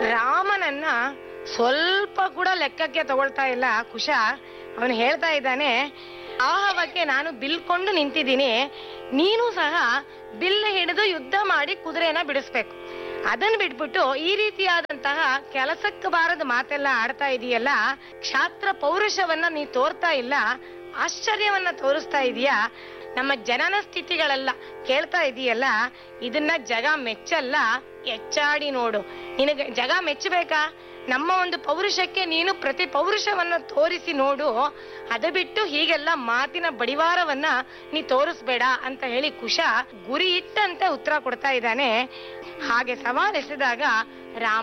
ರಾಮನನ್ನ ಸ್ವಲ್ಪ ಕೂಡ ಲೆಕ್ಕಕ್ಕೆ ತಗೊಳ್ತಾ ಇಲ್ಲ ಕುಶ ಅವನು ಹೇಳ್ತಾ ಇದ್ದಾನೆ ಆಹವಕ್ಕೆ ನಾನು ಬಿಲ್ಕೊಂಡು ನಿಂತಿದ್ದೀನಿ ನೀನು ಸಹ ಬಿಲ್ ಹಿಡಿದು ಯುದ್ಧ ಮಾಡಿ ಕುದುರೆನ ಬಿಡಿಸ್ಬೇಕು ಅದನ್ನ ಬಿಟ್ಬಿಟ್ಟು ಈ ರೀತಿಯಾದಂತಹ ಕೆಲಸಕ್ಕೆ ಬಾರದ ಮಾತೆಲ್ಲ ಆಡ್ತಾ ಇದೆಯಲ್ಲ ಕ್ಷಾತ್ರ ಪೌರುಷವನ್ನ ನೀ ತೋರ್ತಾ ಇಲ್ಲ ಆಶ್ಚರ್ಯವನ್ನ ತೋರಿಸ್ತಾ ಇದೀಯಾ ನಮ್ಮ ಜನನ ಸ್ಥಿತಿಗಳೆಲ್ಲ ಕೇಳ್ತಾ ಇದೀಯಲ್ಲ ಇದನ್ನ ಜಗ ಮೆಚ್ಚಲ್ಲ ಎಚ್ಚಾಡಿ ನೋಡು ನಿನಗೆ ಜಗ ಮೆಚ್ಚಬೇಕಾ ನಮ್ಮ ಒಂದು ಪೌರುಷಕ್ಕೆ ನೀನು ಪ್ರತಿ ಪೌರುಷವನ್ನ ತೋರಿಸಿ ನೋಡು ಅದು ಬಿಟ್ಟು ಹೀಗೆಲ್ಲ ಮಾತಿನ ಬಡಿವಾರವನ್ನ ನೀ ತೋರಿಸ್ಬೇಡ ಅಂತ ಹೇಳಿ ಕುಶ ಗುರಿ ಇಟ್ಟಂತೆ ಉತ್ತರ ಕೊಡ್ತಾ ಇದ್ದಾನೆ ಹಾಗೆ ಸವಾಲೆಸೆದಾಗ ರಾಮ